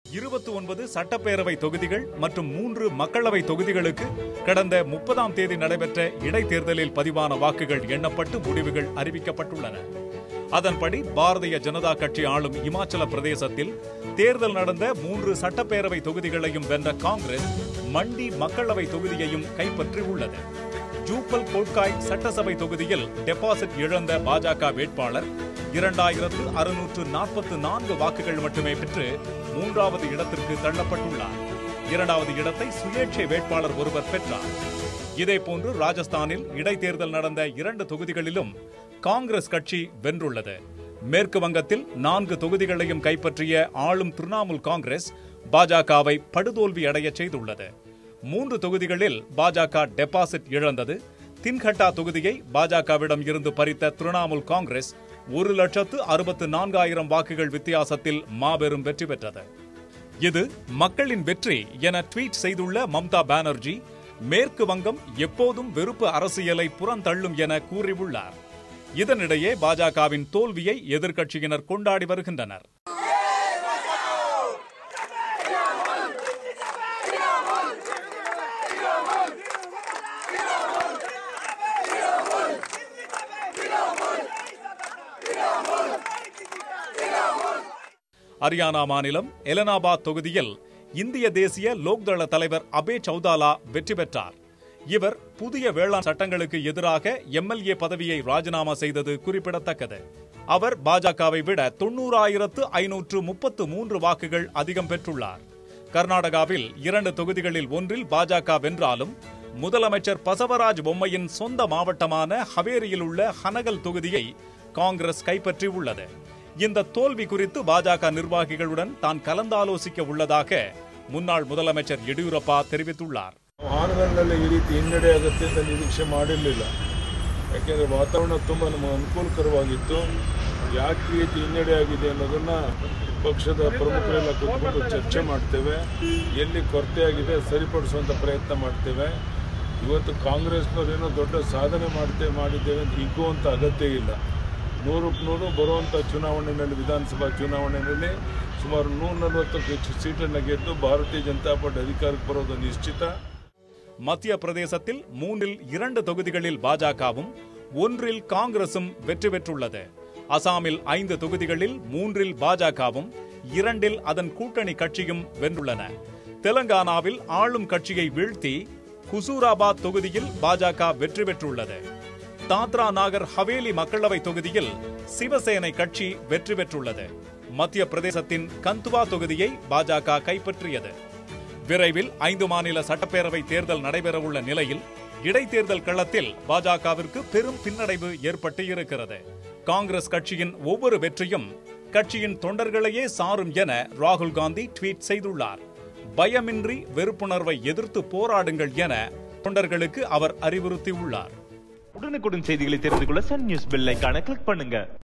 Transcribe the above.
இருபத்தி ஒன்பது சட்டப்பேரவை தொகுதிகள் மற்றும் மூன்று மக்களவை தொகுதிகளுக்கு கடந்த முப்பதாம் தேதி நடைபெற்ற இடைத்தேர்தலில் பதிவான வாக்குகள் எண்ணப்பட்டு முடிவுகள் அறிவிக்கப்பட்டுள்ளன அதன்படி பாரதிய ஜனதா கட்சி ஆளும் இமாச்சல பிரதேசத்தில் தேர்தல் நடந்த மூன்று சட்டப்பேரவை தொகுதிகளையும் வென்ற காங்கிரஸ் மண்டி மக்களவை தொகுதியையும் கைப்பற்றியுள்ளது ஜூப்பல் கோட்காய் சட்டசபை தொகுதியில் டெபாசிட் இழந்த பாஜக வேட்பாளர் இரண்டாயிரத்து அறுநூற்று நாற்பத்து நான்கு வாக்குகள் மட்டுமே பெற்று மூன்றாவது இடத்திற்கு தள்ளப்பட்டுள்ளார் இரண்டாவது இடத்தை சுயேட்சை வேட்பாளர் ஒருவர் பெற்றார் இதேபோன்று ராஜஸ்தானில் இடைத்தேர்தல் நடந்த இரண்டு தொகுதிகளிலும் காங்கிரஸ் கட்சி வென்றுள்ளது மேற்கு வங்கத்தில் நான்கு தொகுதிகளையும் கைப்பற்றிய ஆளும் திரிணாமுல் காங்கிரஸ் பாஜகவை படுதோல்வி அடையச் செய்துள்ளது மூன்று தொகுதிகளில் பாஜக டெபாசிட் இழந்தது தின்கட்டா தொகுதியை பாஜகவிடம் இருந்து பறித்த திரிணாமுல் காங்கிரஸ் ஒரு லட்சத்து அறுபத்து நான்காயிரம் வாக்குகள் வித்தியாசத்தில் மாபெரும் வெற்றி பெற்றது இது மக்களின் வெற்றி என ட்வீட் செய்துள்ள மம்தா பானர்ஜி மேற்கு வங்கம் எப்போதும் வெறுப்பு அரசியலை புறந்தள்ளும் என கூறியுள்ளார் இதனிடையே பாஜகவின் தோல்வியை எதிர்க்கட்சியினர் கொண்டாடி வருகின்றனர் ஹரியானா மாநிலம் எலனாபாத் தொகுதியில் இந்திய தேசிய லோக்தள தலைவர் அபே சௌதாலா வெற்றி பெற்றார் இவர் புதிய வேளாண் சட்டங்களுக்கு எதிராக எம்எல்ஏ பதவியை ராஜினாமா செய்தது குறிப்பிடத்தக்கது அவர் பாஜகவை விட தொண்ணூறாயிரத்து ஐநூற்று முப்பத்து மூன்று வாக்குகள் அதிகம் பெற்றுள்ளார் கர்நாடகாவில் இரண்டு தொகுதிகளில் ஒன்றில் பாஜக வென்றாலும் முதலமைச்சர் பசவராஜ் பொம்மையின் சொந்த மாவட்டமான ஹவேரியில் உள்ள ஹனகல் தொகுதியை காங்கிரஸ் கைப்பற்றியுள்ளது இந்த தோல்வி குறித்து பாஜக நிர்வாகிகளுடன் தான் கலந்தாலோசிக்க உள்ளதாக முன்னாள் முதலமைச்சர் எடியூரப்பா தெரிவித்துள்ளார் ಹಾನಗಲ್ನಲ್ಲಿ ಈ ರೀತಿ ಹಿನ್ನಡೆ ಆಗುತ್ತೆ ಅಂತ ನಿರೀಕ್ಷೆ ಮಾಡಿರಲಿಲ್ಲ ಯಾಕೆಂದರೆ ವಾತಾವರಣ ತುಂಬ ನಮಗೆ ಅನುಕೂಲಕರವಾಗಿತ್ತು ಯಾಕೆ ಈ ರೀತಿ ಹಿನ್ನಡೆ ಆಗಿದೆ ಅನ್ನೋದನ್ನ ಪಕ್ಷದ ಪ್ರಮುಖರೆಲ್ಲ ಕೂತ್ಕೊಂಡು ಚರ್ಚೆ ಮಾಡ್ತೇವೆ ಎಲ್ಲಿ ಕೊರತೆ ಆಗಿದೆ ಸರಿಪಡಿಸುವಂಥ ಪ್ರಯತ್ನ ಮಾಡ್ತೇವೆ ಇವತ್ತು ಕಾಂಗ್ರೆಸ್ನವ್ರು ಏನೋ ದೊಡ್ಡ ಸಾಧನೆ ಮಾಡ್ತೇವೆ ಮಾಡಿದ್ದೇವೆ ಅಂತ ಹಿಗ್ಗುವಂಥ ಅಗತ್ಯ ಇಲ್ಲ ನೂರಕ್ಕೆ ನೂರು ಬರುವಂಥ ಚುನಾವಣೆಯಲ್ಲಿ ವಿಧಾನಸಭಾ ಚುನಾವಣೆಯಲ್ಲಿ ಸುಮಾರು ನೂರ ನಲವತ್ತಕ್ಕೂ ಹೆಚ್ಚು ಸೀಟನ್ನು ಗೆದ್ದು ಭಾರತೀಯ ಜನತಾ ಪಾರ್ಟಿ ಅಧಿಕಾರಕ್ಕೆ ಬರೋದು ನಿಶ್ಚಿತ மத்திய பிரதேசத்தில் மூன்றில் இரண்டு தொகுதிகளில் பாஜகவும் ஒன்றில் காங்கிரசும் வெற்றி பெற்றுள்ளது அசாமில் ஐந்து தொகுதிகளில் மூன்றில் பாஜகவும் இரண்டில் அதன் கூட்டணி கட்சியும் வென்றுள்ளன தெலங்கானாவில் ஆளும் கட்சியை வீழ்த்தி குசூராபாத் தொகுதியில் பாஜக வெற்றி பெற்றுள்ளது தாத்ரா நாகர் ஹவேலி மக்களவை தொகுதியில் சிவசேனை கட்சி வெற்றி பெற்றுள்ளது மத்திய பிரதேசத்தின் கந்துவா தொகுதியை பாஜக கைப்பற்றியது விரைவில் ஐந்து மாநில சட்டப்பேரவை தேர்தல் நடைபெறவுள்ள நிலையில் இடைத்தேர்தல் களத்தில் பாஜகவிற்கு பெரும் பின்னடைவு ஏற்பட்டு இருக்கிறது காங்கிரஸ் கட்சியின் ஒவ்வொரு வெற்றியும் கட்சியின் தொண்டர்களையே சாரும் என ராகுல் காந்தி ட்வீட் செய்துள்ளார் பயமின்றி வெறுப்புணர்வை எதிர்த்து போராடுங்கள் என தொண்டர்களுக்கு அவர் அறிவுறுத்தியுள்ளார் உடனுக்குடன் செய்திகளை தெரிந்து கொள்ள சன் நியூஸ் பெல் ஐகானை கிளிக் பண்ணுங்க